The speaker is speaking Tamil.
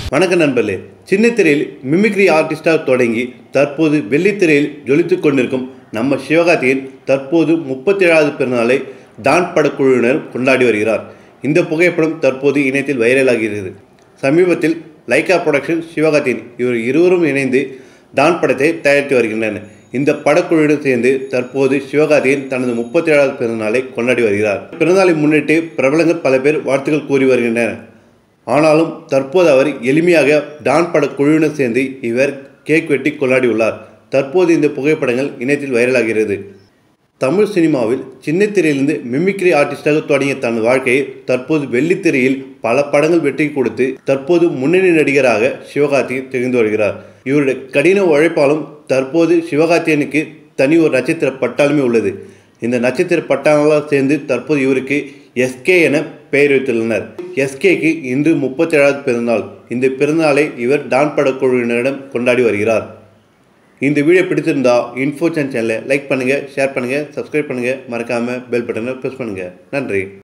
வணக்கம் நண்பர்களே சின்ன திரையில் மிமிக்ரி ஆர்டிஸ்டாக தொடங்கி தற்போது வெள்ளித்திரையில் ஜொலித்துக் கொண்டிருக்கும் நம்ம சிவகார்த்திகேயன் தற்போது முப்பத்தேழாவது பிறந்தநாளை டான் படக்குழுவினர் கொண்டாடி வருகிறார் இந்த புகைப்படம் தற்போது இணையத்தில் வைரலாகிறது சமீபத்தில் லைகா புரொடக்ஷன் சிவகார்த்திகேயன் இவர் இருவரும் இணைந்து டான் படத்தை தயாரித்து வருகின்றனர் இந்த படக்குழுவுடன் சேர்ந்து தற்போது சிவகார்த்திகேயன் தனது முப்பத்தி ஏழாவது பிறந்தநாளை கொண்டாடி வருகிறார் பிறந்தநாளை முன்னிட்டு பிரபலங்கள் பல பேர் வாழ்த்துக்கள் கூறி வருகின்றனர் ஆனாலும் தற்போது அவர் எளிமையாக டான் பட குழுவினர் சேர்ந்து இவர் கேக் வெட்டி கொண்டாடியுள்ளார் தற்போது இந்த புகைப்படங்கள் இணையத்தில் வைரலாகிறது தமிழ் சினிமாவில் சின்னத்திரையிலிருந்து மிமிக்ரி ஆர்டிஸ்டாக தொடங்கிய தனது வாழ்க்கையை தற்போது வெள்ளித்திரையில் பல படங்கள் வெற்றி கொடுத்து தற்போது முன்னணி நடிகராக சிவகார்த்திகேயன் திகழ்ந்து வருகிறார் இவருடைய கடின உழைப்பாலும் தற்போது சிவகார்த்திகேயனுக்கு தனி ஒரு நட்சத்திர பட்டாலுமே உள்ளது இந்த நட்சத்திர பட்டாளர்களால் சேர்ந்து தற்போது இவருக்கு எஸ்கே என பெயர் வைத்துள்ளனர் எஸ்கேக்கு இன்று முப்பத்தேழாவது பிறந்தநாள் இந்த பிறந்தநாளை இவர் டான் படக்குழுவினரிடம் கொண்டாடி வருகிறார் இந்த வீடியோ பிடிச்சிருந்தா இன்ஃபோ சேனலை லைக் பண்ணுங்கள் ஷேர் பண்ணுங்கள் சப்ஸ்கிரைப் பண்ணுங்கள் மறக்காமல் பெல் பட்டனை ப்ரெஸ் பண்ணுங்கள் நன்றி